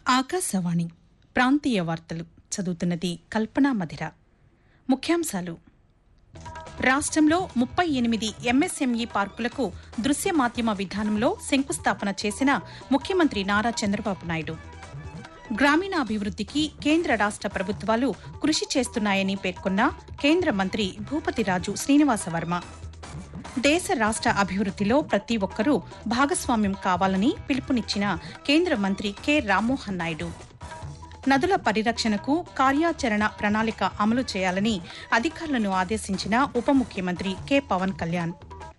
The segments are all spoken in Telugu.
ఆకాశవాణి ప్రాంతీయ వార్తలు చదువుతున్నది కల్పనా మధిర ముఖ్యాంశాలు రాష్ట్రంలో ముప్పై ఎనిమిది ఎంఎస్ఎంఈ పార్కులకు దృశ్య మాధ్యమ విధానంలో శంకుస్థాపన చేసిన ముఖ్యమంత్రి నారా చంద్రబాబు నాయుడు గ్రామీణాభివృద్ధికి కేంద్ర రాష్ట ప్రభుత్వాలు కృషి చేస్తున్నాయని పేర్కొన్న కేంద్ర మంత్రి భూపతిరాజు శ్రీనివాసవర్మ దేశ రాష్ట అభివృద్ధిలో ప్రతి ఒక్కరూ భాగస్వామ్యం కావాలని పిలుపునిచ్చిన కేంద్ర మంత్రి కె రామ్మోహన్ నాయుడు నదుల పరిరక్షణకు కార్యాచరణ ప్రణాళిక అమలు చేయాలని అధికారులను ఆదేశించిన ఉప ముఖ్యమంత్రి కె పవన్ కళ్యాణ్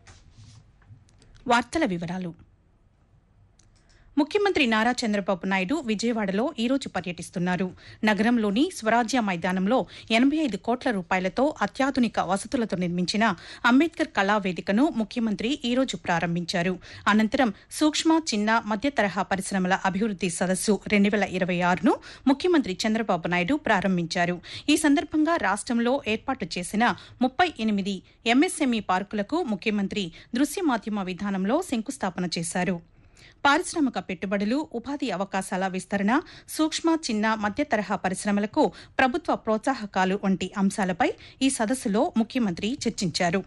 వార్తల వివరాలు ముఖ్యమంత్రి నారా చంద్రబాబు నాయుడు విజయవాడలో ఈరోజు పర్యటిస్తున్నారు నగరంలోని స్వరాజ్య మైదానంలో ఎనబై ఐదు కోట్ల రూపాయలతో అత్యాధునిక వసతులతో నిర్మించిన అంబేద్కర్ కళావేదికను ముఖ్యమంత్రి ఈరోజు ప్రారంభించారు అనంతరం సూక్ష్మ చిన్న మధ్య తరహా పరిశ్రమల అభివృద్ది సదస్సు రెండు వేల ఇరవై ఆరును ముఖ్యమంత్రి చంద్రబాబు నాయుడు ప్రారంభించారు ఈ సందర్భంగా రాష్ట్రంలో ఏర్పాటు చేసిన ముప్పై ఎనిమిది ఎంఎస్ఎంఈ పార్కులకు ముఖ్యమంత్రి దృశ్య మాధ్యమ విధానంలో శంకుస్థాపన చేశారు పారిశ్రామిక పెట్టుబడులు ఉపాధి అవకాశాల విస్తరణ సూక్ష్మ చిన్న మధ్య తరహా పరిశ్రమలకు ప్రభుత్వ ప్రోత్సాహకాలు వంటి అంశాలపై ఈ సదస్సులో ముఖ్యమంత్రి చర్చించారు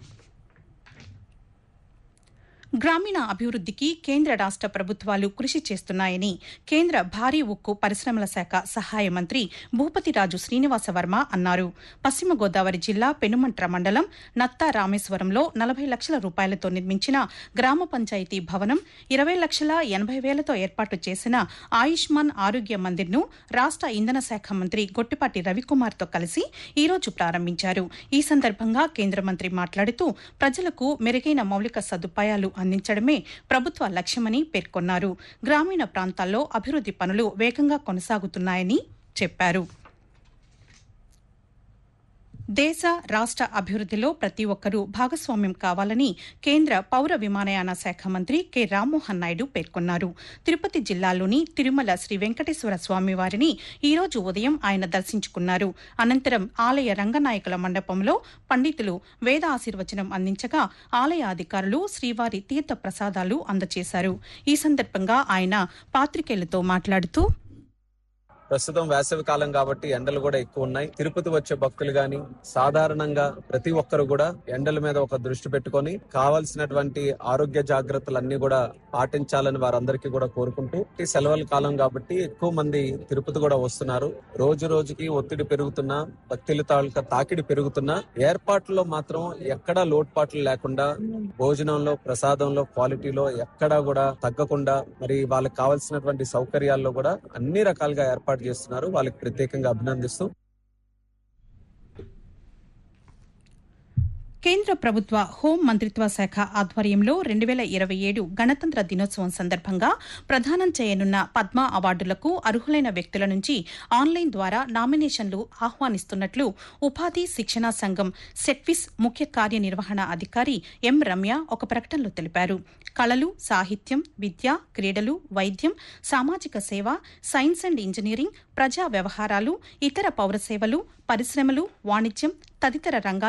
గ్రామీణ అభివృద్ధికి కేంద్ర రాష్ట ప్రభుత్వాలు కృషి చేస్తున్నాయని కేంద్ర భారీ ఉక్కు పరిశ్రమల శాఖ సహాయ మంత్రి భూపతిరాజు శ్రీనివాసవర్మ అన్నారు పశ్చిమ గోదావరి జిల్లా పెనుమంట్ర మండలం నత్తా రామేశ్వరంలో నలభై లక్షల రూపాయలతో నిర్మించిన గ్రామ పంచాయతీ భవనం ఇరవై లక్షల ఎనభై వేలతో ఏర్పాటు చేసిన ఆయుష్మాన్ ఆరోగ్య మందిర్ను రాష్ట ఇంధన శాఖ మంత్రి గొట్టిపాటి రవికుమార్తో కలిసి ఈరోజు ప్రారంభించారు ఈ సందర్భంగా కేంద్ర మంత్రి మాట్లాడుతూ ప్రజలకు మెరుగైన మౌలిక సదుపాయాలు అందించడమే ప్రభుత్వ లక్ష్యమని పేర్కొన్నారు గ్రామీణ ప్రాంతాల్లో అభివృద్ది పనులు వేగంగా కొనసాగుతున్నాయని చెప్పారు దేశ రాష్ట అభివృద్దిలో ప్రతి ఒక్కరూ భాగస్వామ్యం కావాలని కేంద్ర పౌర విమానయాన శాఖ మంత్రి కె రామ్మోహన్ నాయుడు పేర్కొన్నారు తిరుపతి జిల్లాలోని తిరుమల శ్రీ వెంకటేశ్వర స్వామి వారిని ఈ రోజు ఉదయం ఆయన దర్శించుకున్నారు అనంతరం ఆలయ రంగనాయకుల మండపంలో పండితులు వేద ఆశీర్వచనం అందించగా ఆలయ అధికారులు శ్రీవారి తీర్థ ప్రసాదాలు అందజేశారు ఈ సందర్భంగా ఆయన పాత్రికేయులతో మాట్లాడుతూ ప్రస్తుతం వేసవి కాలం కాబట్టి ఎండలు కూడా ఎక్కువ ఉన్నాయి తిరుపతి వచ్చే భక్తులు గాని సాధారణంగా ప్రతి ఒక్కరు కూడా ఎండల మీద ఒక దృష్టి పెట్టుకొని కావాల్సినటువంటి ఆరోగ్య జాగ్రత్తలన్నీ కూడా పాటించాలని వారందరికీ కూడా కోరుకుంటూ ఈ సెలవుల కాలం కాబట్టి ఎక్కువ మంది తిరుపతి కూడా వస్తున్నారు రోజు రోజుకి ఒత్తిడి పెరుగుతున్నా భక్తుల తాలూకా తాకిడి పెరుగుతున్నా ఏర్పాట్లలో మాత్రం ఎక్కడా లోటుపాట్లు లేకుండా భోజనంలో ప్రసాదంలో క్వాలిటీలో ఎక్కడా కూడా తగ్గకుండా మరి వాళ్ళకి కావాల్సినటువంటి సౌకర్యాల్లో కూడా అన్ని రకాలుగా ఏర్పాటు చేస్తున్నారు వాళ్ళకి ప్రత్యేకంగా అభినందిస్తూ కేంద్ర ప్రభుత్వ హోం మంత్రిత్వ శాఖ ఆధ్వర్యంలో రెండు వేల ఇరవై ఏడు గణతంత్ర దినోత్సవం సందర్భంగా ప్రదానం చేయనున్న పద్మ అవార్డులకు అర్హులైన వ్యక్తుల నుంచి ఆన్లైన్ ద్వారా నామినేషన్లు ఆహ్వానిస్తున్నట్లు ఉపాధి శిక్షణా సంఘం సెట్విస్ ముఖ్య కార్యనిర్వహణ అధికారి ఎం రమ్య ఒక ప్రకటనలో తెలిపారు కళలు సాహిత్యం విద్య క్రీడలు వైద్యం సామాజిక సేవ సైన్స్ అండ్ ఇంజనీరింగ్ ప్రజా వ్యవహారాలు ఇతర పౌర సేవలు పరిశ్రమలు వాణిజ్యం తదితర రంగాల